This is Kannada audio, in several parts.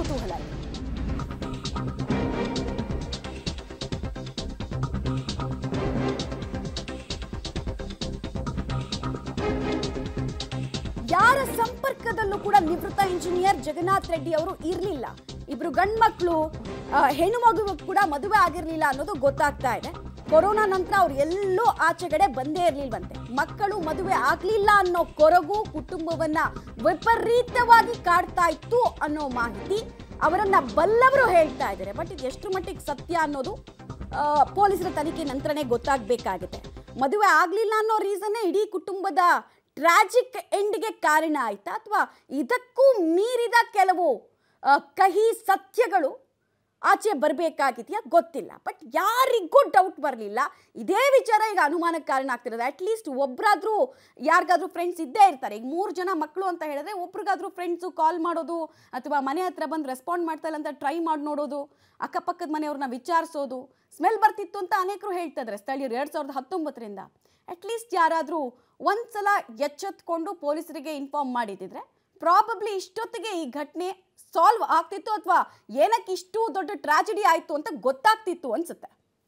ಕುತೂಹಲ ಇದೆ ಯಾರ ಸಂಪರ್ಕದಲ್ಲೂ ಕೂಡ ನಿವೃತ್ತ ಇಂಜಿನಿಯರ್ ಜಗನ್ನಾಥ್ ರೆಡ್ಡಿ ಅವರು ಇರಲಿಲ್ಲ ಇಬ್ರು ಗಂಡ್ಮಕ್ಳು ಆ, ಹೆಣ್ಣು ಮಗು ಕೂಡ ಮದುವೆ ಆಗಿರ್ಲಿಲ್ಲ ಅನ್ನೋದು ಗೊತ್ತಾಗ್ತಾ ಇದೆ ಕೊರೋನಾ ನಂತರ ಅವ್ರು ಎಲ್ಲೂ ಆಚೆಗಡೆ ಬಂದೇ ಇರ್ಲಿಲ್ವಂತೆ ಮಕ್ಕಳು ಮದುವೆ ಆಗ್ಲಿಲ್ಲ ಅನ್ನೋ ಕೊರಗು ಕುಟುಂಬವನ್ನ ವಿಪರೀತವಾಗಿ ಕಾಡ್ತಾ ಇತ್ತು ಅನ್ನೋ ಮಾಹಿತಿ ಅವರನ್ನ ಬಲ್ಲವರು ಹೇಳ್ತಾ ಇದ್ದಾರೆ ಬಟ್ ಇದು ಎಷ್ಟು ಮಟ್ಟಿಗೆ ಸತ್ಯ ಅನ್ನೋದು ಆ, ಪೊಲೀಸರ ತನಿಖೆ ನಂತರನೇ ಗೊತ್ತಾಗಬೇಕಾಗುತ್ತೆ ಮದುವೆ ಆಗಲಿಲ್ಲ ಅನ್ನೋ ರೀಸನ್ನೇ ಇಡೀ ಕುಟುಂಬದ ಟ್ರಾಜಿಕ್ ಎಂಡ್ಗೆ ಕಾರಣ ಆಯ್ತಾ ಅಥವಾ ಇದಕ್ಕೂ ಮೀರಿದ ಕೆಲವು ಆ, ಕಹಿ ಸತ್ಯಗಳು ಆಚೆ ಬರಬೇಕಾಗಿದೆಯಾ ಗೊತ್ತಿಲ್ಲ ಬಟ್ ಯಾರಿಗೂ ಡೌಟ್ ಬರಲಿಲ್ಲ ಇದೇ ವಿಚಾರ ಈಗ ಅನುಮಾನಕ್ಕೆ ಕಾರಣ ಆಗ್ತಿರೋದು ಅಟ್ಲೀಸ್ಟ್ ಒಬ್ಬರಾದ್ರೂ ಯಾರಿಗಾದ್ರೂ ಫ್ರೆಂಡ್ಸ್ ಇದ್ದೇ ಇರ್ತಾರೆ ಈಗ ಮೂರು ಜನ ಮಕ್ಕಳು ಅಂತ ಹೇಳಿದ್ರೆ ಒಬ್ರಿಗಾದ್ರೂ ಫ್ರೆಂಡ್ಸು ಕಾಲ್ ಮಾಡೋದು ಅಥವಾ ಮನೆ ಹತ್ರ ಬಂದು ರೆಸ್ಪಾಂಡ್ ಮಾಡ್ತಾ ಇಲ್ಲ ಅಂತ ಟ್ರೈ ಮಾಡಿ ನೋಡೋದು ಅಕ್ಕಪಕ್ಕದ ಮನೆಯವ್ರನ್ನ ವಿಚಾರಿಸೋದು ಸ್ಮೆಲ್ ಬರ್ತಿತ್ತು ಅಂತ ಅನೇಕರು ಹೇಳ್ತಾ ಇದ್ದಾರೆ ಸ್ಥಳೀಯರು ಎರಡು ಸಾವಿರದ ಹತ್ತೊಂಬತ್ತರಿಂದ ಅಟ್ಲೀಸ್ಟ್ ಯಾರಾದರೂ ಒಂದ್ಸಲ ಎಚ್ಚೆತ್ಕೊಂಡು ಪೊಲೀಸರಿಗೆ ಇನ್ಫಾರ್ಮ್ ಮಾಡಿದಿದ್ರೆ ಪ್ರಾಬಬ್ಲಿ ಇಷ್ಟೊತ್ತಿಗೆ ಈ ಘಟನೆ ಸಾಲ್ವ್ ಆಗ್ತಿತ್ತು ಅಥವಾ ಏನಕ್ಕೆ ಇಷ್ಟು ದೊಡ್ಡ ಟ್ರಾಜಿಡಿ ಆಯಿತು ಅಂತ ಗೊತ್ತಾಗ್ತಿತ್ತು ಅನ್ಸುತ್ತೆ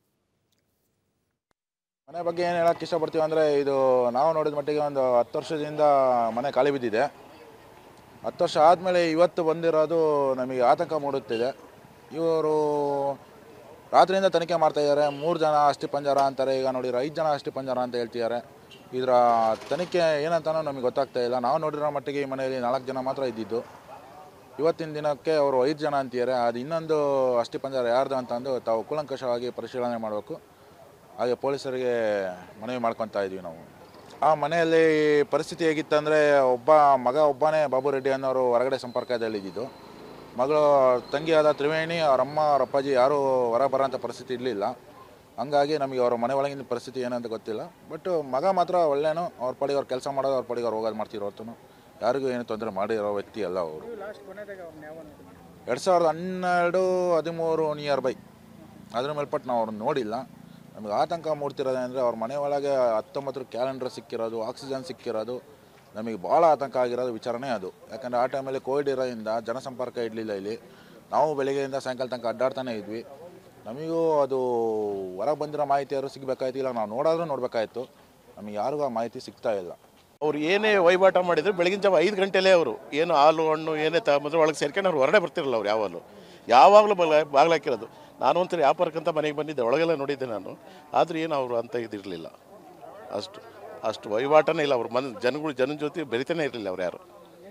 ಮನೆ ಬಗ್ಗೆ ಏನು ಹೇಳಕ್ಕೆ ಇಷ್ಟಪಡ್ತೀವಿ ಅಂದರೆ ಇದು ನಾವು ನೋಡಿದ ಮಟ್ಟಿಗೆ ಒಂದು ಹತ್ತು ವರ್ಷದಿಂದ ಮನೆ ಖಾಲಿ ಬಿದ್ದಿದೆ ಹತ್ತು ವರ್ಷ ಆದಮೇಲೆ ಇವತ್ತು ಬಂದಿರೋದು ನಮಗೆ ಆತಂಕ ಮೂಡುತ್ತಿದೆ ಇವರು ರಾತ್ರಿಯಿಂದ ತನಿಖೆ ಮಾಡ್ತಾ ಇದ್ದಾರೆ ಮೂರು ಜನ ಅಸ್ಥಿ ಪಂಜರ ಅಂತಾರೆ ಈಗ ನೋಡಿರೋ ಐದು ಜನ ಅಸ್ಥಿ ಪಂಜರ ಅಂತ ಹೇಳ್ತಿದ್ದಾರೆ ಇದರ ತನಿಖೆ ಏನಂತನೂ ನಮಗೆ ಗೊತ್ತಾಗ್ತಾ ಇಲ್ಲ ನಾವು ನೋಡಿರೋ ಮಟ್ಟಿಗೆ ಈ ಮನೆಯಲ್ಲಿ ನಾಲ್ಕು ಜನ ಮಾತ್ರ ಇದ್ದಿದ್ದು ಇವತ್ತಿನ ದಿನಕ್ಕೆ ಅವರು ಐದು ಜನ ಅಂತಿದ್ದಾರೆ ಅದು ಇನ್ನೊಂದು ಅಸ್ಥಿ ಪಂಜರ ಯಾರ್ದು ಅಂತಂದು ತಾವು ಕೂಲಂಕಷವಾಗಿ ಪರಿಶೀಲನೆ ಮಾಡಬೇಕು ಹಾಗೆ ಪೊಲೀಸರಿಗೆ ಮನವಿ ಮಾಡ್ಕೊತಾ ಇದ್ವಿ ನಾವು ಆ ಮನೆಯಲ್ಲಿ ಪರಿಸ್ಥಿತಿ ಹೇಗಿತ್ತಂದರೆ ಒಬ್ಬ ಮಗ ಒಬ್ಬನೇ ಬಾಬು ರೆಡ್ಡಿ ಅನ್ನೋರು ಹೊರಗಡೆ ಸಂಪರ್ಕದಲ್ಲಿ ಇದ್ದಿದ್ದು ಮಗಳು ತಂಗಿಯಾದ ತ್ರಿವೇಣಿ ಅವ್ರ ಅಮ್ಮ ಅವ್ರ ಅಪ್ಪಾಜಿ ಯಾರೂ ಹೊರ ಬರೋಂಥ ಪರಿಸ್ಥಿತಿ ಇರಲಿಲ್ಲ ಹಂಗಾಗಿ ನಮಗೆ ಅವ್ರ ಮನೆ ಒಳಗಿನ ಪರಿಸ್ಥಿತಿ ಏನಂತ ಗೊತ್ತಿಲ್ಲ ಬಟ್ ಮಗ ಮಾತ್ರ ಒಳ್ಳೆಯನು ಅವ್ರ ಪಡಿಗೆ ಅವ್ರು ಕೆಲಸ ಮಾಡೋದು ಅವ್ರ ಪಡಿಗೆ ಅವ್ರು ಹೋಗೋದು ಮಾಡ್ತಿರೋ ಹೊರತು ಯಾರಿಗೂ ಏನು ತೊಂದರೆ ಮಾಡಿರೋ ವ್ಯಕ್ತಿ ಅಲ್ಲ ಅವರು ಎರಡು ಸಾವಿರದ ಹನ್ನೆರಡು ಹದಿಮೂರು ನಿಯರ್ ಬೈ ಅದ್ರ ಮೇಲ್ಪಟ್ಟು ನಾವು ಅವ್ರನ್ನ ನೋಡಿಲ್ಲ ನಮಗೆ ಆತಂಕ ಮೂಡ್ತಿರೋದಂದರೆ ಅವ್ರ ಮನೆ ಒಳಗೆ ಹತ್ತೊಂಬತ್ತರ ಕ್ಯಾಲೆಂಡರ್ ಸಿಕ್ಕಿರೋದು ಆಕ್ಸಿಜನ್ ಸಿಕ್ಕಿರೋದು ನಮಗೆ ಭಾಳ ಆತಂಕ ಆಗಿರೋದು ವಿಚಾರನೇ ಅದು ಯಾಕಂದರೆ ಆ ಟೈಮಲ್ಲಿ ಕೋವಿಡ್ ಇರೋದ್ರಿಂದ ಜನಸಂಪರ್ಕ ಇರಲಿಲ್ಲ ಇಲ್ಲಿ ನಾವು ಬೆಳಗ್ಗೆಯಿಂದ ಸಾಯಂಕಾಲ ತನಕ ಅಡ್ಡಾಡ್ತಾನೆ ಇದ್ವಿ ನಮಗೂ ಅದು ಹೊರಗೆ ಬಂದಿರೋ ಮಾಹಿತಿ ಯಾರು ಸಿಗಬೇಕಾಯ್ತು ಇಲ್ಲ ನಾವು ನೋಡಾದ್ರೂ ನೋಡಬೇಕಾಯ್ತು ನಮಗೆ ಯಾರಿಗೂ ಆ ಮಾಹಿತಿ ಸಿಗ್ತಾ ಇಲ್ಲ ಅವ್ರು ಏನೇ ವಹಿವಾಟ ಮಾಡಿದ್ರು ಬೆಳಗಿನ ಜಾವ ಐದು ಗಂಟೆಲೇ ಅವರು ಏನು ಹಾಲು ಹಣ್ಣು ಏನೇ ತಗೊಂಬಂದ್ರೆ ಒಳಗೆ ಸೇರ್ಕೊಂಡು ಅವ್ರು ಹೊರಗಡೆ ಬರ್ತಿರಲ್ಲ ಅವ್ರು ಯಾವಾಗಲೂ ಯಾವಾಗಲೂ ಬಲ ಬಾಗ್ಲಾಕಿರೋದು ನಾನು ಒಂಥರ ವ್ಯಾಪಾರಕ್ಕಂತ ಮನೆಗೆ ಬಂದಿದ್ದೆ ಒಳಗೆಲ್ಲ ನೋಡಿದ್ದೆ ನಾನು ಆದರೂ ಏನು ಅವರು ಅಂತ ಇದಿರಲಿಲ್ಲ ಅಷ್ಟು ಅಷ್ಟು ವಹಿವಾಟನೇ ಇಲ್ಲ ಅವ್ರು ಮನ ಜನಗಳು ಜನದ ಜೊತೆ ಬೆರಿತಾನೆ ಇರಲಿಲ್ಲ ಅವ್ರು ಯಾರು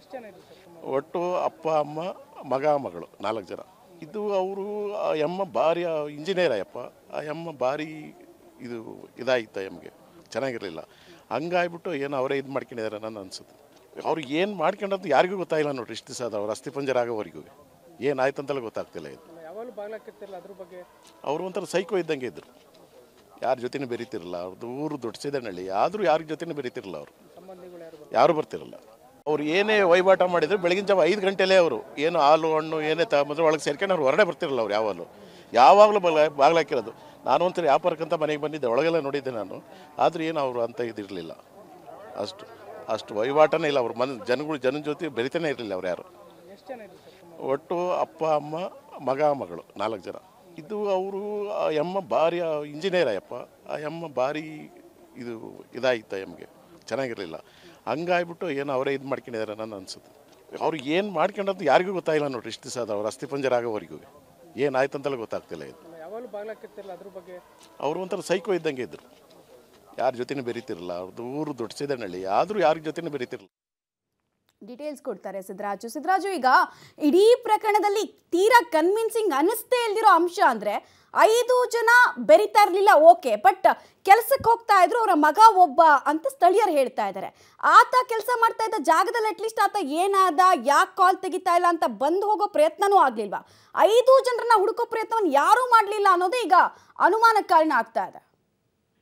ಒಟ್ಟು ಅಪ್ಪ ಅಮ್ಮ ಮಗ ಮಗಳು ನಾಲ್ಕು ಜನ ಇದು ಅವರು ಆ ಎಮ್ಮ ಭಾರಿ ಇಂಜಿನಿಯರ್ ಅಯ್ಯಪ್ಪ ಆ ಎಮ್ಮ ಭಾರಿ ಇದು ಇದಾಯಿತು ಎಮ್ಗೆ ಚೆನ್ನಾಗಿರಲಿಲ್ಲ ಹಂಗಾಗ್ಬಿಟ್ಟು ಏನು ಅವರೇ ಇದು ಮಾಡ್ಕೊಂಡಿದ್ದಾರೆ ನನ್ನ ಅನ್ಸುತ್ತೆ ಅವ್ರು ಏನು ಮಾಡ್ಕೊಂಡದ್ದು ಯಾರಿಗೂ ಗೊತ್ತಾಗಿಲ್ಲ ನೋಡ್ರಿ ಇಷ್ಟು ದಿವಸ ಅದು ಅವ್ರು ಅಸ್ಥಿಪಂಜರ ಆಗೋವರೆಗೂ ಏನಾಯ್ತು ಅಂತಲೇ ಗೊತ್ತಾಗ್ತಿಲ್ಲ ಇದು ಯಾವಾಗಲೂ ಬಾಗ್ಲಾಕಿರ್ತಿರಲ್ಲ ಅದ್ರ ಬಗ್ಗೆ ಅವರು ಒಂಥರ ಸೈಕೋ ಇದ್ದಂಗೆ ಇದ್ರು ಯಾರ ಜೊತೆನೂ ಬೆರೀತಿರಲ್ಲ ಅವ್ರದ್ದು ಊರು ದೊಡ್ಡ ಸಿದನಹಳ್ಳಿ ಆದರೂ ಯಾರ ಜೊತೆನೂ ಬೆರೀತಿರಲ್ಲ ಅವರು ಸಂಬಂಧಿಗಳು ಯಾರು ಯಾರು ಬರ್ತಿರಲ್ಲ ಅವ್ರು ಏನೇ ವಹಿವಾಟ ಮಾಡಿದ್ರು ಬೆಳಗಿನ ಜಾವ ಐದು ಗಂಟೆಲೇ ಅವರು ಏನು ಹಾಲು ಹಣ್ಣು ಏನೇ ತಗೊಂಬಂದ್ರೆ ಒಳಗೆ ಸೇರ್ಕೊಂಡು ಅವ್ರು ಹೊರಗಡೆ ಬರ್ತಿರಲ್ಲ ಅವ್ರು ಯಾವಾಗಲೂ ಯಾವಾಗಲೂ ಬಲ ಬಾಗ್ಲಾಕಿರೋದು ನಾನು ಒಂಥರ ವ್ಯಾಪಾರಕ್ಕಂತ ಮನೆಗೆ ಬಂದಿದ್ದೆ ಒಳಗೆಲ್ಲ ನೋಡಿದ್ದೆ ನಾನು ಆದರೂ ಏನು ಅವರು ಅಂತ ಇದಿರಲಿಲ್ಲ ಅಷ್ಟು ಅಷ್ಟು ವಹಿವಾಟನೇ ಇಲ್ಲ ಅವ್ರು ಮನ ಜನಗಳು ಜನದ ಜೊತೆ ಬೆರಿತಾನೆ ಇರಲಿಲ್ಲ ಅವ್ರು ಯಾರು ಎಷ್ಟು ಜನ ಇದ್ರು ಸರ್ ಒಟ್ಟು ಅಪ್ಪ ಅಮ್ಮ ಮಗ ಮಗಳು ನಾಲ್ಕು ಜನ ಇದು ಅವರು ಆ ಎಮ್ಮ ಭಾರಿ ಇಂಜಿನಿಯರ್ ಅಯ್ಯಪ್ಪ ಆ ಎಮ್ಮ ಭಾರಿ ಇದು ಇದಾಯಿತು ಎಮ್ಗೆ ಚೆನ್ನಾಗಿರಲಿಲ್ಲ ಹಂಗಾಗ್ಬಿಟ್ಟು ಏನು ಅವರೇ ಇದು ಮಾಡ್ಕೊಂಡಿದ್ದಾರೆ ನನ್ನ ಅನ್ಸುತ್ತೆ ಅವ್ರು ಏನು ಮಾಡ್ಕೊಂಡದ್ದು ಯಾರಿಗೂ ಗೊತ್ತಾಗಿಲ್ಲ ನೋಡ್ರಿ ಇಷ್ಟು ದಿವಸ ಅದು ಅವ್ರು ಅಸ್ಥಿಪಂಜರ ಆಗೋವರೆಗೂ ಏನಾಯ್ತು ಅಂತಲೇ ಗೊತ್ತಾಗ್ತಿಲ್ಲ ಇದು ಯಾವಾಗಲೂ ಬಾಗ್ಲಾಕಿರ್ತಿರಲ್ಲ ಅದ್ರ ಬಗ್ಗೆ ಅವರು ಒಂಥರ ಸೈಕೋ ಇದ್ದಂಗೆ ಇದ್ರು ಯಾರ ಜೊತೆನೂ ಬೆರೀತಿರಲ್ಲ ಅವ್ರದ್ದು ಊರು ದೊಡ್ಡ ಸಿದನಹಳ್ಳಿ ಆದರೂ ಯಾರ ಜೊತೆನೂ ಬೆರೀತಿರಲ್ಲ ಡೀಟೇಲ್ಸ್ ಕೊಡ್ತಾರೆ ಸಿದ್ದರಾಜು ಸಿದ್ದರಾಜು ಈಗ ಇಡೀ ಪ್ರಕರಣದಲ್ಲಿ ತೀರಾ ಕನ್ವಿನ್ಸಿಂಗ್ ಅನಿಸ್ತೇ ಇಲ್ದಿರೋ ಅಂಶ ಅಂದ್ರೆ ಐದು ಜನ ಬೆರಿತಾ ಇರಲಿಲ್ಲ ಓಕೆ ಬಟ್ ಕೆಲಸಕ್ಕೆ ಹೋಗ್ತಾ ಇದ್ರು ಅವರ ಮಗ ಒಬ್ಬ ಅಂತ ಸ್ಥಳೀಯರು ಹೇಳ್ತಾ ಇದ್ದಾರೆ ಆತ ಕೆಲಸ ಮಾಡ್ತಾ ಇದ್ದ ಜಾಗದಲ್ಲಿ ಅಟ್ಲೀಸ್ಟ್ ಆತ ಏನಾದ ಯಾಕೆ ಕಾಲ್ ತೆಗಿತಾ ಇಲ್ಲ ಅಂತ ಬಂದು ಹೋಗೋ ಪ್ರಯತ್ನನೂ ಆಗ್ಲಿಲ್ವಾ ಐದು ಜನರನ್ನ ಹುಡುಕೋ ಪ್ರಯತ್ನವನ್ನು ಯಾರೂ ಮಾಡಲಿಲ್ಲ ಅನ್ನೋದೇ ಈಗ ಅನುಮಾನಕ್ಕೆ ಕಾರಣ ಆಗ್ತಾ ಇದೆ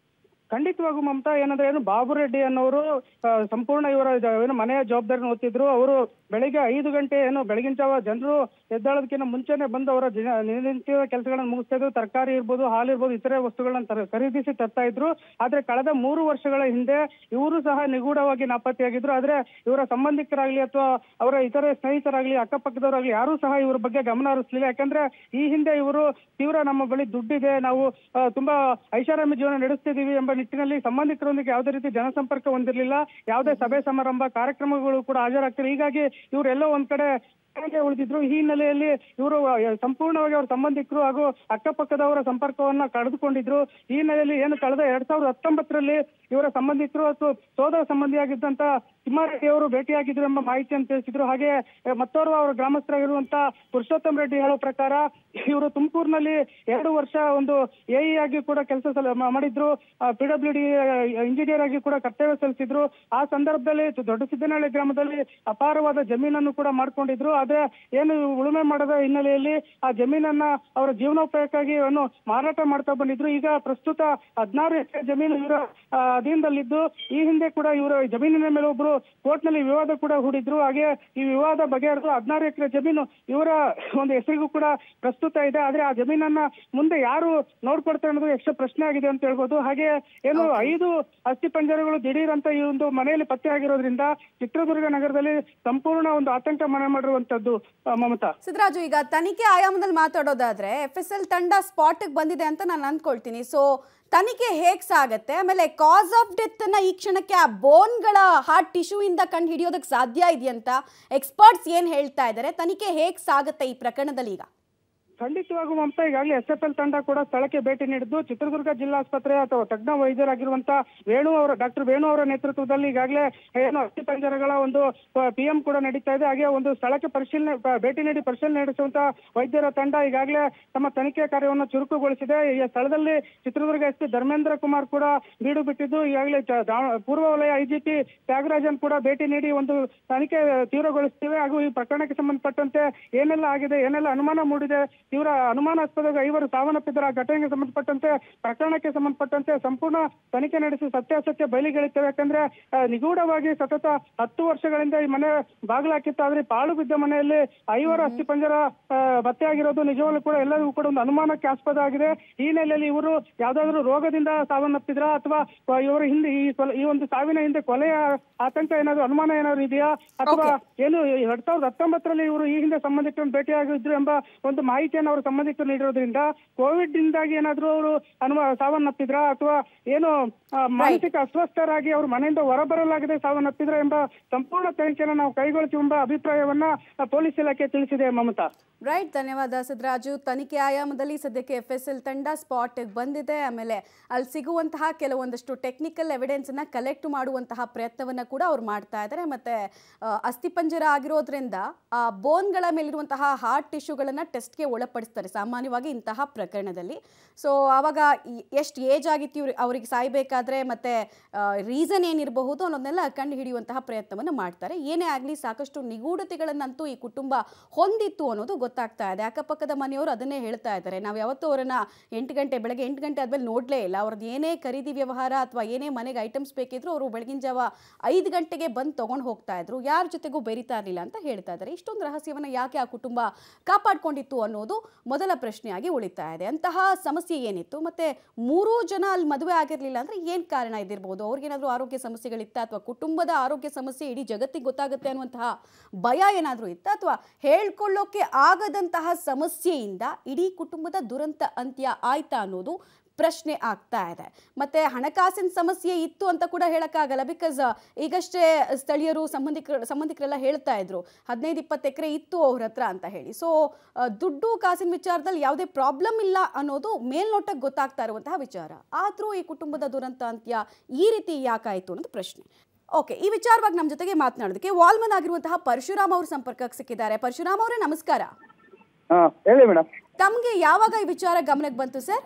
ಖಂಡಿತವಾಗೂ ಮಮತಾ ಏನಂದ್ರೆ ಏನು ಬಾಬು ರೆಡ್ಡಿ ಅನ್ನೋರು ಆ, ಸಂಪೂರ್ಣ ಇವರ ಜ- ಏನು ಮನೆಯ ಜವಾಬ್ದಾರಿ ಹೊತ್ತಿದ್ರು ಅವರು ಬೆಳಿಗ್ಗೆ ಐದು ಗಂಟೆ ಏನು ಬೆಳಗಿನ ಜಾವ ಜನರು ಎದ್ದೇಳೋದಕ್ಕಿಂತ ಮುಂಚೆನೆ ಬಂದು ಅವರ ದಿನ- ದಿನನಿತ್ಯದ ಕೆಲಸಗಳನ್ನ ಮುಗಿಸ್ತಾ ಇದ್ರು ತರಕಾರಿ ಇರ್ಬೋದು ಹಾಲು ಇರ್ಬೋದು ಇತರೆ ವಸ್ತುಗಳನ್ನ ತರ- ಖರೀದಿಸಿ ತರ್ತಾ ಇದ್ರು ಆದ್ರೆ ಕಳೆದ ಮೂರು ವರ್ಷಗಳ ಹಿಂದೆ ಇವರು ಸಹ ನಿಗೂಢವಾಗಿ ನಾಪತ್ತೆಯಾಗಿದ್ರು ಆದ್ರೆ ಇವರ ಸಂಬಂಧಿಕರಾಗ್ಲಿ ಅಥವಾ ಅವರ ಇತರೆ ಸ್ನೇಹಿತರಾಗ್ಲಿ ಅಕ್ಕಪಕ್ಕದವರಾಗ್ಲಿ ಯಾರೂ ಸಹ ಇವ್ರ ಬಗ್ಗೆ ಗಮನ ಹರಿಸಲಿಲ್ಲ ಯಾಕಂದ್ರೆ ಈ ಹಿಂದೆ ಇವರು ತೀವ್ರ ನಮ್ಮ ಬಳಿ ದುಡ್ಡಿದೆ ನಾವು ಆ, ತುಂಬಾ ಐಷಾರಾಮಿ ಜೀವನ ನಡೆಸ್ತಿದೀವಿ ಎಂಬ ನಿಟ್ಟಿನಲ್ಲಿ ಸಂಬಂಧಿಕರೊಂದಿಗೆ ಯಾವುದೇ ರೀತಿ ಜನಸಂಪರ್ಕ ಹೊಂದಿರಲಿಲ್ಲ ಯಾವುದೇ ಸಭೆ ಸಮಾರಂಭ ಕಾರ್ಯಕ್ರಮಗಳು ಕೂಡ ಹಾಜರಾಗ್ತಿಲ್ಲ ಹೀಗಾಗಿ ಇವರೆಲ್ಲೋ ಒಂದ್ ಕಡೆ ಕೆಳಗೆ ಉಳಿದಿದ್ರು ಈ ಹಿನ್ನೆಲೆಯಲ್ಲಿ ಇವರು ಸಂಪೂರ್ಣವಾಗಿ ಅವರ ಸಂಬಂಧಿಕರು ಹಾಗೂ ಅಕ್ಕಪಕ್ಕದವರ ಸಂಪರ್ಕವನ್ನ ಕಳೆದುಕೊಂಡಿದ್ರು ಈ ಹಿನ್ನೆಲೆಯಲ್ಲಿ ಏನು ಕಳೆದ ಎರಡ್ ಸಾವಿರದ ಹತ್ತೊಂಬತ್ತರಲ್ಲಿ ಇವರ ಸಂಬಂಧಿಕರು ಅಥವಾ ಸೋದರ ಸಂಬಂಧಿಯಾಗಿದ್ದಂತ ತಿಮ್ಮಾರೆಡ್ಡಿ ಅವರು ಭೇಟಿಯಾಗಿದ್ರು ಎಂಬ ಮಾಹಿತಿಯನ್ನು ತಿಳಿಸಿದ್ರು ಹಾಗೆ ಅಹ್, ಮತ್ತೋರ್ವ ಅವರ ಗ್ರಾಮಸ್ಥರಾಗಿರುವಂತ ಪುರುಷೋತ್ತಮ್ ರೆಡ್ಡಿ ಹೇಳೋ ಪ್ರಕಾರ ಇವರು ತುಮಕೂರಿನಲ್ಲಿ ಎರಡು ವರ್ಷ ಒಂದು ಎಇ ಆಗಿ ಕೂಡ ಕೆಲಸ ಮಾಡಿದ್ರು ಪಿ ಡಬ್ಲ್ಯೂ ಡಿ ಇಂಜಿನಿಯರ್ ಆಗಿ ಕೂಡ ಕರ್ತವ್ಯ ಸಲ್ಲಿಸಿದ್ರು ಆ ಸಂದರ್ಭದಲ್ಲಿ ದೊಡ್ಡ ಸಿದ್ದನಹಳ್ಳಿ ಗ್ರಾಮದಲ್ಲಿ ಅಪಾರವಾದ ಜಮೀನನ್ನು ಕೂಡ ಮಾಡ್ಕೊಂಡಿದ್ರು ಆದ್ರೆ ಏನು ಉಳುಮೆ ಮಾಡದ ಹಿನ್ನೆಲೆಯಲ್ಲಿ ಆ ಜಮೀನನ್ನ ಅವರ ಜೀವನೋಪಾಯಕ್ಕಾಗಿ ಏನು ಮಾರಾಟ ಮಾಡ್ತಾ ಬಂದಿದ್ರು ಈಗ ಪ್ರಸ್ತುತ ಹದಿನಾರು ಎಕರೆ ಜಮೀನು ಇವರ ಆ, ಅಧೀನದಲ್ಲಿದ್ದು ಈ ಹಿಂದೆ ಕೂಡ ಇವರ ಜಮೀನಿನ ಮೇಲೆ ಒಬ್ರು ಕೋರ್ಟ್ ನಲ್ಲಿ ವಿವಾದ ಕೂಡ ಹೂಡಿದ್ರು ಹಾಗೆ ಈ ವಿವಾದ ಬಗೆಹರಿದು ಹದಿನಾರು ಎಕರೆ ಜಮೀನು ಇವರ ಒಂದು ಹೆಸರಿಗೂ ಕೂಡ ಪ್ರಸ್ತುತ ಇದೆ ಆದ್ರೆ ಆ ಜಮೀನನ್ನ ಮುಂದೆ ಯಾರು ನೋಡ್ಕೊಡ್ತಾರೆ ಅನ್ನೋದು ಯಕ್ಷ ಪ್ರಶ್ನೆ ಆಗಿದೆ ಅಂತ ಹೇಳ್ಬೋದು ಹಾಗೆ ಏನು ಐದು ಅಸ್ಥಿ ಪಂಜರಗಳು ದಿಢೀರ್ ಅಂತ ಈ ಒಂದು ಮನೆಯಲ್ಲಿ ಪತ್ತೆ ಆಗಿರೋದ್ರಿಂದ ಚಿತ್ರದುರ್ಗ ನಗರದಲ್ಲಿ ಸಂಪೂರ್ಣ ಒಂದು ಆತಂಕ ಮನೆ ಮಾಡಿರುವಂತದ್ದು ಆ, ಮಮತಾ ಸಿದ್ದರಾಜು ಈಗ ತನಿಖೆ ಆಯಾಮದಲ್ಲಿ ಮಾತಾಡೋದಾದ್ರೆ ಎಫ್ ಎಸ್ ಎಲ್ ತಂಡ ಸ್ಪಾಟ್ಗೆ ಬಂದಿದೆ ಅಂತ ನಾನು ಅಂದ್ಕೊಳ್ತೀನಿ ಸೊ ತನಿಖೆ ಹೇಗ್ ಸಾಗತ್ತೆ ಆಮೇಲೆ ಕಾಸ್ ಆಫ್ ಡೆತ್ ಅನ್ನ ಈ ಕ್ಷಣಕ್ಕೆ ಆ ಬೋನ್ಗಳ ಹಾರ್ಟ್ ಟಿಶ್ಯೂ ಇಂದ ಕಂಡು ಹಿಡಿಯೋದಕ್ಕೆ ಸಾಧ್ಯ ಇದೆಯಂತ ಎಕ್ಸ್ಪರ್ಟ್ಸ್ ಏನ್ ಹೇಳ್ತಾ ಇದ್ದಾರೆ ತನಿಖೆ ಹೇಗ್ ಸಾಗತ್ತೆ ಈ ಪ್ರಕರಣದಲ್ಲಿ ಈಗ ಖಂಡಿತವಾಗೂ ಮಮತಾ ಈಗಾಗಲೇ ಎಸ್ ಎಫ್ ಎಲ್ ತಂಡ ಕೂಡ ಸ್ಥಳಕ್ಕೆ ಭೇಟಿ ನೀಡಿದ್ದು ಚಿತ್ರದುರ್ಗ ಜಿಲ್ಲಾಸ್ಪತ್ರೆ ಅಥವಾ ತಜ್ಞ ವೈದ್ಯರಾಗಿರುವಂತ ವೇಣು ಅವರ ಡಾಕ್ಟರ್ ವೇಣು ಅವರ ನೇತೃತ್ವದಲ್ಲಿ ಈಗಾಗಲೇ ಏನು ಅಸ್ಥಿ ಪಂಜರಗಳ ಒಂದು ಪಿ ಎಂ ಕೂಡ ನಡೀತಾ ಇದೆ ಹಾಗೆ ಒಂದು ಸ್ಥಳಕ್ಕೆ ಪರಿಶೀಲನೆ ಪ- ಭೇಟಿ ನೀಡಿ ಪರಿಶೀಲನೆ ನಡೆಸುವಂತ ವೈದ್ಯರ ತಂಡ ಈಗಾಗಲೇ ತಮ್ಮ ತನಿಖೆ ಕಾರ್ಯವನ್ನು ಚುರುಕುಗೊಳಿಸಿದೆ ಈ ಸ್ಥಳದಲ್ಲಿ ಚಿತ್ರದುರ್ಗ ಎಸ್ ಪಿ ಧರ್ಮೇಂದ್ರ ಕುಮಾರ್ ಕೂಡ ಬೀಡು ಬಿಟ್ಟಿದ್ದು ಈಗಾಗಲೇ ಚ- ದಾ- ಪೂರ್ವ ವಲಯ ಐಜಿಪಿ ತ್ಯಾಗರಾಜನ್ ಕೂಡ ಭೇಟಿ ನೀಡಿ ಒಂದು ತನಿಖೆ ತೀವ್ರಗೊಳಿಸ್ತಿವೆ ಹಾಗೂ ಈ ಪ್ರಕರಣಕ್ಕೆ ಸಂಬಂಧಪಟ್ಟಂತೆ ಏನೆಲ್ಲ ಆಗಿದೆ ಏನೆಲ್ಲ ಅನುಮಾನ ಮೂಡಿದೆ ತೀವ್ರ ಅನುಮಾನಾಸ್ಪದ ಐವರು ಸಾವನ್ನಪ್ಪಿದ್ದರ ಆ ಘಟನೆಗೆ ಸಂಬಂಧಪಟ್ಟಂತೆ ಪ್ರಕರಣಕ್ಕೆ ಸಂಬಂಧಪಟ್ಟಂತೆ ಸಂಪೂರ್ಣ ತನಿಖೆ ನಡೆಸಿ ಸತ್ಯಾಸತ್ಯ ಬಯಲಿಗೆಳಿತೇವೆ ಯಾಕಂದ್ರೆ ಆ, ನಿಗೂಢವಾಗಿ ಸತತ ಹತ್ತು ವರ್ಷಗಳಿಂದ ಈ ಮನೆ ಬಾಗಿಲಾಕಿತ್ತು ಆದ್ರೆ ಪಾಳು ಬಿದ್ದ ಮನೆಯಲ್ಲಿ ಐವರು ಅಸ್ಥಿ ಪಂಜರ ಆ, ಪತ್ತೆಯಾಗಿರೋದು ನಿಜವಾಗ್ಲೂ ಕೂಡ ಎಲ್ಲರಿಗೂ ಕೂಡ ಒಂದು ಅನುಮಾನಕ್ಕೆ ಆಸ್ಪದ ಆಗಿದೆ ಈ ಹಿನ್ನೆಲೆಯಲ್ಲಿ ಇವರು ಯಾವ್ದಾದ್ರು ರೋಗದಿಂದ ಸಾವನ್ನಪ್ಪಿದ್ರ ಅಥವಾ ಇವರ ಹಿಂದೆ ಈ ಕೊಲೆ- ಈ ಒಂದು ಸಾವಿನ ಹಿಂದೆ ಕೊಲೆಯ ಆತಂಕ ಏನಾದ್ರು ಅನುಮಾನ ಏನಾದ್ರು ಇದೆಯಾ ಅಥವಾ ಏನು ಎರಡ್ ಸಾವಿರದ ಹತ್ತೊಂಬತ್ತರಲ್ಲಿ ಇವರು ಈ ಹಿಂದೆ ಸಂಬಂಧಿಕರನ್ನು ಭೇಟಿಯಾಗಿದ್ರು ಎಂಬ ಒಂದು ಮಾಹಿತಿಯನ್ನು ಅವರು ಸಂಬಂಧಿಕರು ನೀಡಿರೋದ್ರಿಂದ ಕೋವಿಡ್ ಇಂದಾಗಿ ಏನಾದ್ರು ಅವರು ಅನುಮ ಸಾವನ್ನಪ್ಪಿದ್ರ ಅಥವಾ ಏನು ಆ, ಮಾನಸಿಕ ಅಸ್ವಸ್ಥರಾಗಿ ಅವರು ಮನೆಯಿಂದ ಹೊರಬರಲಾಗದೆ ಸಾವನ್ನಪ್ಪಿದ್ರ ಎಂಬ ಸಂಪೂರ್ಣ ತನಿಖೆಯನ್ನು ನಾವು ಕೈಗೊಳ್ತೀವಿ ಎಂಬ ಅಭಿಪ್ರಾಯವನ್ನ ಆ, ಪೊಲೀಸ್ ಇಲಾಖೆ ತಿಳಿಸಿದೆ ಮಮತಾ ರೈಟ್ ಧನ್ಯವಾದ ಸಿದ್ದರಾಜು ತನಿಖೆ ಆಯಾಮದಲ್ಲಿ ಸದ್ಯಕ್ಕೆ ಎಫ್ ಎಸ್ ಎಲ್ ತಂಡ ಸ್ಪಾಟ್ಗೆ ಬಂದಿದೆ ಆಮೇಲೆ ಅಲ್ಲಿ ಸಿಗುವಂತಹ ಕೆಲವೊಂದಷ್ಟು ಟೆಕ್ನಿಕಲ್ ಎವಿಡೆನ್ಸನ್ನು ಕಲೆಕ್ಟ್ ಮಾಡುವಂತಹ ಪ್ರಯತ್ನವನ್ನು ಕೂಡ ಅವ್ರು ಮಾಡ್ತಾ ಇದ್ದಾರೆ ಮತ್ತು ಅಸ್ಥಿಪಂಜರ ಆಗಿರೋದ್ರಿಂದ ಆ ಬೋನ್ಗಳ ಮೇಲಿರುವಂತಹ ಹಾರ್ಟ್ ಟಿಶ್ಯೂಗಳನ್ನು ಟೆಸ್ಟ್ಗೆ ಒಳಪಡಿಸ್ತಾರೆ ಸಾಮಾನ್ಯವಾಗಿ ಇಂತಹ ಪ್ರಕರಣದಲ್ಲಿ ಸೊ ಆವಾಗ ಎಷ್ಟು ಏಜ್ ಆಗಿತ್ತು ಇವ್ರು ಅವ್ರಿಗೆ ಸಾಯಬೇಕಾದ್ರೆ ಮತ್ತು ರೀಸನ್ ಏನಿರಬಹುದು ಅನ್ನೋದನ್ನೆಲ್ಲ ಕಂಡು ಹಿಡಿಯುವಂತಹ ಪ್ರಯತ್ನವನ್ನು ಮಾಡ್ತಾರೆ ಏನೇ ಆಗಲಿ ಸಾಕಷ್ಟು ನಿಗೂಢತೆಗಳನ್ನಂತೂ ಈ ಕುಟುಂಬ ಹೊಂದಿತ್ತು ಅನ್ನೋದು ಗೊತ್ತಾಗ್ತಾ ಇದೆ ಅಕ್ಕಪಕ್ಕದ ಮನೆಯವರು ಅದನ್ನೇ ಹೇಳ್ತಾ ಇದ್ದಾರೆ ನಾವು ಯಾವತ್ತೂ ಅವರನ್ನ ಎಂಟು ಗಂಟೆ ಬೆಳಗ್ಗೆ ಎಂಟು ಗಂಟೆ ಆದ್ಮೇಲೆ ನೋಡಲೇ ಇಲ್ಲ ಅವ್ರದ್ದು ಏನೇ ಖರೀದಿ ವ್ಯವಹಾರ ಅಥವಾ ಏನೇ ಮನೆಗೆ ಐಟಮ್ಸ್ ಬೇಕಿದ್ರು ಅವರು ಬೆಳಗಿನ ಜಾವ ಐದು ಗಂಟೆಗೆ ಬಂದು ತೊಗೊಂಡು ಹೋಗ್ತಾ ಇದ್ರು ಯಾರ ಜೊತೆಗೂ ಬೆರಿತಾ ಇರಲಿಲ್ಲ ಅಂತ ಹೇಳ್ತಾ ಇದ್ದಾರೆ ಇಷ್ಟೊಂದು ರಹಸ್ಯವನ್ನು ಯಾಕೆ ಆ ಕುಟುಂಬ ಕಾಪಾಡ್ಕೊಂಡಿತ್ತು ಅನ್ನೋದು ಮೊದಲ ಪ್ರಶ್ನೆಯಾಗಿ ಉಳಿತಾ ಇದೆ ಅಂತಹ ಸಮಸ್ಯೆ ಏನಿತ್ತು ಮತ್ತೆ ಮೂರೂ ಜನ ಅಲ್ಲಿ ಮದುವೆ ಆಗಿರಲಿಲ್ಲ ಅಂದ್ರೆ ಏನು ಕಾರಣ ಇದಿರ್ಬೋದು ಅವ್ರಿಗೇನಾದರೂ ಆರೋಗ್ಯ ಸಮಸ್ಯೆಗಳಿತ್ತ ಅಥವಾ ಕುಟುಂಬದ ಆರೋಗ್ಯ ಸಮಸ್ಯೆ ಇಡೀ ಜಗತ್ತಿಗೆ ಗೊತ್ತಾಗುತ್ತೆ ಅನ್ನುವಂತಹ ಭಯ ಏನಾದರೂ ಇತ್ತ ಅಥವಾ ಹೇಳ್ಕೊಳ್ಳೋಕೆ ಆಗದಂತಹ ಸಮಸ್ಯೆಯಿಂದ ಇಡೀ ಕುಟುಂಬದ ದುರಂತ ಅಂತ್ಯ ಆಯ್ತಾ ಅನ್ನೋದು ಪ್ರಶ್ನೆ ಆಗ್ತಾ ಇದೆ ಮತ್ತೆ ಹಣಕಾಸಿನ ಸಮಸ್ಯೆ ಇತ್ತು ಅಂತ ಕೂಡ ಹೇಳಕ್ಕಾಗಲ್ಲ ಬಿಕಾಸ್ ಈಗಷ್ಟೇ ಸ್ಥಳೀಯರು ಸಂಬಂಧಿಕರು ಸಂಬಂಧಿಕರೆಲ್ಲ ಹೇಳ್ತಾ ಇದ್ರು ಹದಿನೈದು ಇಪ್ಪತ್ತು ಎಕರೆ ಇತ್ತು ಅವ್ರ ಹತ್ರ ಅಂತ ಹೇಳಿ ಸೊ ದುಡ್ಡು ಕಾಸಿನ ವಿಚಾರದಲ್ಲಿ ಯಾವುದೇ ಪ್ರಾಬ್ಲಮ್ ಇಲ್ಲ ಅನ್ನೋದು ಮೇಲ್ನೋಟಕ್ಕೆ ಗೊತ್ತಾಗ್ತಾ ಇರುವಂತಹ ವಿಚಾರ ಆದರೂ ಈ ಕುಟುಂಬದ ದುರಂತ ಅಂತ್ಯ ಈ ರೀತಿ ಯಾಕಾಯಿತು ಅನ್ನೋದು ಪ್ರಶ್ನೆ ಓಕೆ ಈ ವಿಚಾರವಾಗಿ ನಮ್ಮ ಜೊತೆಗೆ ಮಾತನಾಡೋದಕ್ಕೆ ವಾಲ್ಮನ್ ಆಗಿರುವಂತಹ ಪರಶುರಾಮ್ ಅವರು ಸಂಪರ್ಕಕ್ಕೆ ಸಿಕ್ಕಿದ್ದಾರೆ ಪರಶುರಾಮ್ ಅವರೇ ನಮಸ್ಕಾರ ಹಾ ಹೇಳಿ ಮೇಡಮ್ ತಮಗೆ ಯಾವಾಗ ಈ ವಿಚಾರ ಗಮನಕ್ಕೆ ಬಂತು ಸರ್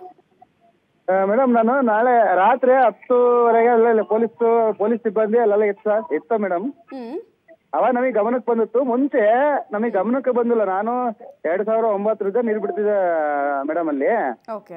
ಮೇಡಮ್ ನಾನು ನಾಳೆ ರಾತ್ರಿ ಹತ್ತುವರೆಗೆ ಅಲ್ಲೇ ಪೊಲೀಸ್ ಪೊಲೀಸ್ ಸಿಬ್ಬಂದಿ ಅಲ್ಲೆಲ್ಲ ಇತ್ತು ಸರ್ ಇತ್ತು ಮೇಡಮ್ ಹ್ಮ್ ಅವಾಗ ನಮಗೆ ಗಮನಕ್ಕೆ ಬಂದಿತ್ತು ಮುಂಚೆ ನಮಗೆ ಗಮನಕ್ಕೆ ಬಂದಿಲ್ಲ ನಾನು ಎರಡ್ ಸಾವಿರ ಒಂಬತ್ತರಿಂದ ನೀರು ಬಿಡ್ತಿದ್ದೆ ಮೇಡಮ್ ಅಲ್ಲಿ ಓಕೆ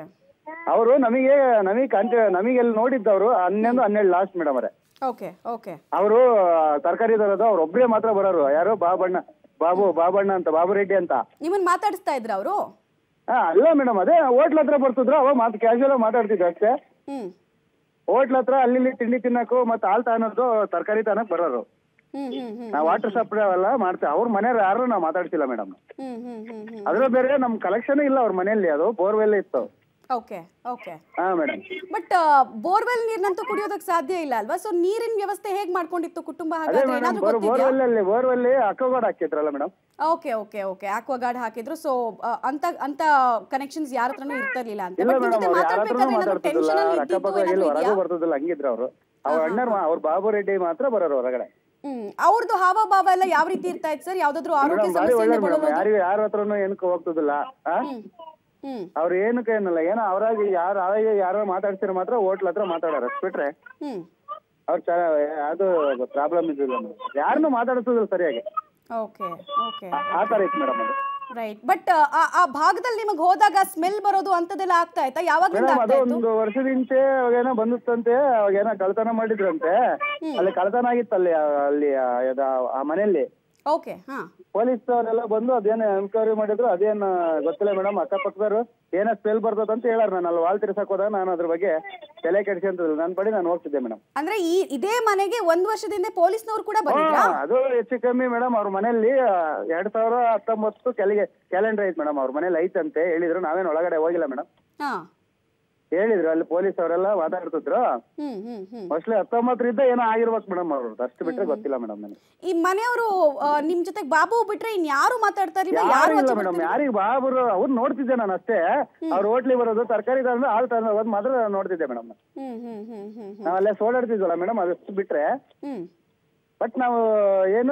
ಅವರು ನಮಗೆ ನಮಗೆ ಕಂಟ ನಮಗೆ ಎಲ್ಲಿ ನೋಡಿದ್ದವರು ಹನ್ನೊಂದು ಹನ್ನೆರಡು ಲಾಸ್ಟ್ ಮೇಡಮ್ ಅವರೇ ಓಕೆ ಓಕೆ ಅವರು ತರಕಾರಿ ತರೋದು ಅವ್ರು ಒಬ್ಬರೇ ಮಾತ್ರ ಬರೋರು ಯಾರು ಬಾಬಣ್ಣ ಬಾಬು ಬಾಬಣ್ಣ ಅಂತ ಬಾಬು ರೆಡ್ಡಿ ಅಂತ ನಿಮ್ಮನ್ನ ಮಾತಾಡಿಸ್ತಾ ಇದ್ರ ಅವರು ಹಾ ಅಲ್ಲ ಮೇಡಮ್ ಅದೇ ಹೋಟ್ಲ್ ಹತ್ರ ಬರ್ತಿದ್ರು ಅವಾಗ ಮಾತು ಕ್ಯಾಶುವಲ್ ಮಾತಾಡ್ತಿದ್ರು ಅಷ್ಟೇ ಹ್ಮ್ ಹೋಟ್ಲ್ ಹತ್ರ ಅಲ್ಲಿ ಇಲ್ಲಿ ತಿಂಡಿ ತಿನ್ನಕ್ಕೂ ಮತ್ತೆ ಹಾಲ್ ತಗೊಳೋದು ತರಕಾರಿ ತನಕ ಬರೋರು ಹ್ಮ್ ಹ್ಮ್ ಹ್ಮ್ ನಾವು ವಾಟರ್ ಸಪ್ಲೈ ಎಲ್ಲ ಮಾಡ್ತೇವೆ ಅವ್ರ ಮನೆಯವ್ರು ಯಾರು ನಾವು ಮಾತಾಡ್ಸಿಲ್ಲ ಮೇಡಮ್ ಹ್ಮ್ ಹ್ಮ್ ಹ್ಮ್ ಹ್ಮ್ ಅದ್ರ ಬೇರೆ ನಮ್ ಕಲೆಕ್ಷನ್ ಇಲ್ಲ ಅವ್ರ ಮನೆಯಲ್ಲಿ ಅದು ಬೋರ್ವೆಲ್ ಇತ್ತು ಓಕೆ ಓಕೆ ಹಾ ಮೇಡಮ್ ಬಟ್ ಬೋರ್ವೆಲ್ ನೀರ್ನಂತೂ ಕುಡಿಯೋದಕ್ಕೆ ಸಾಧ್ಯ ಇಲ್ಲ ಅಲ್ವಾ ಸೊ ನೀರಿನ ವ್ಯವಸ್ಥೆ ಹೇಗ್ ಮಾಡ್ಕೊಂಡಿತ್ತು ಕುಟುಂಬ ಅದೇ ಹಾಗಾದ್ರೆ ಮೇಡಮ್ ಏನಾದ್ರೂ ಬೋರ್ ಗೊತ್ತಿದ್ಯಾ ಬೋರ್ವೆಲ್ ಅಲ್ಲಿ ಬೋರ್ವೆಲ್ ಅಕ್ವಗಾರ್ಡ್ ಹಾಕಿದ್ರಲ್ಲ madam okay okay okay Aquaguard ಹಾಕಿದ್ರು ಸೊ ಅಂತ ಅಂತ ಕನೆಕ್ಷನ್ಸ್ ಯಾರ ಹತ್ರನೂ ಇರ್ತಿರ್ಲಿಲ್ಲ ಅಂತ ಇಲ್ಲ ಬಟ್ ನಿಮ್ ಮೇಡಮ್ ಜೊತೆ ಅವ್ರು ಯಾರ ಹತ್ರನೂ ಮಾತಾಡ್ಬೇಕಾದ್ರೆ ಏನಾದ್ರು ಮಾತಾಡ್ತಿದ್ದಿಲ್ಲ ಟೆನ್ಷನ್ ಅಲ್ಲಿ ಅವ್ರ ಇದ್ದಿದ್ದು ಅಕ್ಕಪಕ್ಕ ಎಲ್ಲಿ ಏನಾದ್ರು ಹೊರಗೂ ಇದೆಯಾ ಬರ್ತಿದ್ದಿಲ್ಲ ಹಂಗಿದ್ರು ಅವರು ಅವ್ರ ಅಣ್ಣರ್ ಅವ್ರ ಬಾಬು ರೆಡ್ಡಿ ಮಾತ್ರ ಬರೋರು ಹೊರಗಡೆ ಹ್ಮ್ ಅವ್ರದ್ದು ಹಾವ ಭಾವ ಎಲ್ಲ ಯಾವ ರೀತಿ ಇರ್ತಾ ಇತ್ತು ಸರ್ ಯಾವ್ದಾದ್ರು ಆರೋಗ್ಯ ಮೇಡಮ್ ಭಾರಿ ಸಮಸ್ಯೆಯಿಂದ ಒಳ್ಳೆ ಮೇಡಮ್ ಬಳಲೋದು ಯಾರಿಗೂ ಯಾರ ಹತ್ರನೂ ಏನಕ್ಕೆ ಹೋಗ್ತಿದ್ದಿಲ್ಲ ಆ? ಹ್ಮ್ ಹ್ಮ್ ಅವ್ರು ಏನಕ್ಕೆ ಏನಲ್ಲ ಏನೋ ಅವರಾಗಿ ಯಾರು ಅವಾಗ ಯಾರೋ ಮಾತಾಡ್ಸಿರೋ ಮಾತ್ರ ಹೋಟ್ಲ್ ಹತ್ರ ಮಾತಾಡೋರು ಅಷ್ಟ್ ಬಿಟ್ರೆ ಹ್ಮ್ ಅವ್ರು ಚ ಅದು ಪ್ರಾಬ್ಲಮ್ ಇದ್ದಿಲ್ಲ ಮೇಡಮ್ ಯಾರನ್ನೂ ಮಾತಾಡಿಸೋದಿಲ್ಲ ಸರಿಯಾಗಿ ಓಕೆ ಓಕೆ ಆ- ಆ ಥರ ಇತ್ತು ಮೇಡಮ್ ಅದು ರೈಟ್ ಬಟ್ ಆ ಭಾಗದಲ್ಲಿ ನಿಮಗೆ ಹೋದಾಗ ಸ್ಮೆಲ್ ಬರೋದು ಅಂತದೆಲ್ಲ ಆಗ್ತಾ ಇತ್ತಾ ಯಾವಾಗ್ಲಿಂದ ಮೇಡಮ್ ಅದು ಆಗ್ತಾ ಇತ್ತು ಒಂದು ವರ್ಷದಿಂಚೆ ಅವಾಗೇನೋ ಬಂದಿತ್ತಂತೆ ಅವಾಗೇನೋ ಕಳ್ತನ ಮಾಡಿದ್ರಂತೆ ಅಲ್ಲಿ ಕಳ್ತನ ಆಗಿತ್ತು ಅಲ್ಲಿ ಆ- ಅಲ್ಲಿ ಆ- ಯಾವ್ದು ಆ ಮನೆಯಲ್ಲಿ ಓಕೆ ಹಾ ಪೊಲೀಸ್ ಅವರೆಲ್ಲ ಬಂದು ಅದೇನು ಎನ್ಕ್ವೈರಿ ಮಾಡಿದ್ರು ಅದೇನು ಗೊತ್ತಿಲ್ಲ ಮೇಡಮ್ ಅಕ್ಕಪಕ್ಕದವ್ರು ಏನೋ ಸ್ಮೆಲ್ ಬರ್ತದ ಅಂತ ಹೇಳಾರ ನಾನು ಅಲ್ಲಿ ವಾಲ್ ತಿರ್ಸಕ್ ಹೋದಾಗ ನಾನು ಅದ್ರ ಬಗ್ಗೆ ತಲೆ ಕೆಡಿಸ್ಕೊಂತಿಲ್ಲ ನನ್ನ ಪಡಿ ನಾನು ಹೋಗ್ತಿದ್ದೆ ಮೇಡಮ್ ಅಂದ್ರೆ ಈ ಇದೇ ಮನೆಗೆ ಒಂದ್ ವರ್ಷದಿಂದ ಪೊಲೀಸ್ನವ್ರು ಕೂಡ ಬಂದಿದ್ರಾ ಅದು ಹೆಚ್ಚು ಕಮ್ಮಿ ಮೇಡಮ್ ಅವ್ರ ಮನೆಯಲ್ಲಿ ಆ, ಎರಡ್ ಸಾವಿರ ಹತ್ತೊಂಬತ್ತು ಕೆಲಿಗೆ ಕ್ಯಾಲೆಂಡರ್ ಐತೆ ಮೇಡಮ್ ಅವ್ರ ಮನೇಲಿ ಐತಂತೆ ಹೇಳಿದ್ರು ನಾವೇನು ಒಳಗಡೆ ಹೋಗಿಲ್ಲ ಮೇಡಮ್ ಹಾ ಹೇಳಿದ್ರು ಅಲ್ಲಿ ಪೊಲೀಸ್ ಅವರೆಲ್ಲ ಮಾತಾಡ್ತಿದ್ರು ಹ್ಮ್ ಹ್ಮ್ ಹ್ಮ್ ಮೋಸ್ಟ್ಲಿ ಹತ್ತೊಂಬತ್ತರಿಂದ ಏನೋ ಆಗಿರ್ಬೇಕು ಮೇಡಮ್ ಅವ್ರು ಅಷ್ಟು ಬಿಟ್ರೆ ಗೊತ್ತಿಲ್ಲ ಮೇಡಮ್ ನನಗೆ ಈ ಮನೆಯವರು ನಿಮ್ ಜೊತೆಗೆ ಬಾಬು ಬಿಟ್ರೆ ಇನ್ ಯಾರು ಮಾತಾಡ್ತಾ ಇರ್ಲಿಲ್ಲ ಯಾರು ಯಾರು ಇಲ್ಲ ಆಚೆ ಮೇಡಮ್ ಬರ್ತಿರ್ಲಿಲ್ಲ? ಯಾರಿಗೆ ಬಾಬರು ಅವ್ರು ನೋಡ್ತಿದ್ದೆ ನಾನು ಅಷ್ಟೇ ಅವ್ರು ಹೋಟ್ಲಿ ಬರೋದು ತರಕಾರಿ ತಂದ್ರೆ ಹಾಲು ತಂದ್ರೆ ಹೋದ್ ಮಾತ್ರ ನಾನ್ ನೋಡ್ತಿದ್ದೆ ಮೇಡಮ್ ಹ್ಮ್ ಹ್ಮ್ ಹ್ಮ್ ಹ್ಮ್ ಹ್ಮ್ ನಾವ್ ಅಲ್ಲೇ ಸೋಡಾಡ್ತಿದ್ವಲ್ಲ ಮೇಡಮ್ ಅದಷ್ಟು ಬಿಟ್ರೆ ಹ್ಮ್ ಬಟ್ ನಾವು ಏನು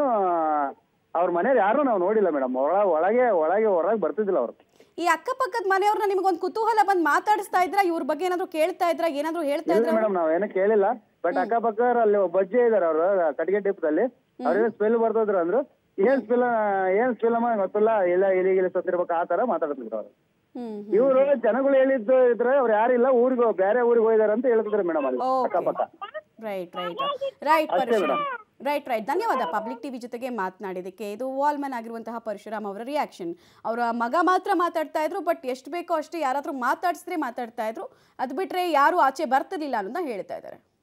ಅವ್ರ ಮನೇಲಿ ಯಾರು ನಾವು ನೋಡಿಲ್ಲ ಮೇಡಮ್ ಒಳ ಒಳಗೆ ಒಳಗೆ ಹೊರಗೆ ಬರ್ತಿದ್ದಿಲ್ಲ ಅವ್ರು ಈ ಅಕ್ಕಪಕ್ಕದ ಮನೆಯವ್ರನ್ನ ನಿಮ್ಗೊಂದು ಕುತೂಹಲ ಬಂದ್ ಮಾತಾಡಿಸ್ತಾ ಇದ್ರ ಇವ್ರ ಬಗ್ಗೆ ಏನಾದ್ರು ಕೇಳ್ತಾ ಇದ್ರ ಏನಾದ್ರು ಹೇಳ್ತಾ ಇಲ್ಲ ಇದ್ರ ಮೇಡಮ್ ನಾವ್ ಏನೂ ಕೇಳಿಲ್ಲ ಬಟ್ ಅಕ್ಕಪಕ್ಕ ಅಲ್ಲಿ ಒಬ್ಬ ಅಜ್ಜಿ ಇದಾರೆ ಅವರು ಕಟ್ಟಿಗೆ ಟಿಪ್ಪದಲ್ಲಿ ಅವ್ರಿಗೆ ಸ್ಮೆಲ್ ಬರ್ತಿದ್ರು ಅಂದ್ರು ಏನ್ ಸ್ಮೆಲ್ ಏನ್ ಸ್ಮೆಲ್ ಅಮ್ಮ ಗೊತ್ತಿಲ್ಲ ಇಲ್ಲ ಇಲಿ ಗಿಲಿ ಸತ್ತಿರ್ಬೇಕು ಆ ತರ ಮಾತಾಡ್ತಿದ್ರು ಅವ್ರು ಹ್ಮ್ ಇವರು ಜನಗಳು ಹೇಳಿದ್ದು ಇದ್ರೆ ಅವ್ರು ಯಾರಿಲ್ಲ ಊರಿಗೆ ಬೇರೆ ಊರಿಗೆ ಹೋಗಿದಾರೆ ಅಂತ ಹೇಳ್ತಿದ್ರು ಮೇಡಮ್ ಅಲ್ಲಿ Okay. ಅಕ್ಕಪಕ್ಕ right right right Parashuram right right ಧನ್ಯವಾದ ಪಬ್ಲಿಕ್ ಟಿವಿ ಜೊತೆಗೆ ಮಾತನಾಡಿದಕ್ಕೆ ಇದು ವಾಲ್ಮನ್ ಆಗಿರುವಂತಹ ಪರಶುರಾಮ್ ಅವರ ರಿಯಾಕ್ಷನ್ ಅವರ ಮಗ ಮಾತ್ರ ಮಾತಾಡ್ತಾ ಇದ್ರು ಬಟ್ ಎಷ್ಟು ಬೇಕೋ ಅಷ್ಟೇ ಯಾರಾದ್ರೂ ಮಾತಾಡಿಸಿದ್ರೆ ಮಾತಾಡ್ತಾ ಇದ್ರು ಅದು ಬಿಟ್ರೆ ಯಾರು ಆಚೆ ಬರ್ತಿರ್ಲಿಲ್ಲ ಅನ್ನೋದನ್ನ ಹೇಳ್ತಾ ಇದ್ದಾರೆ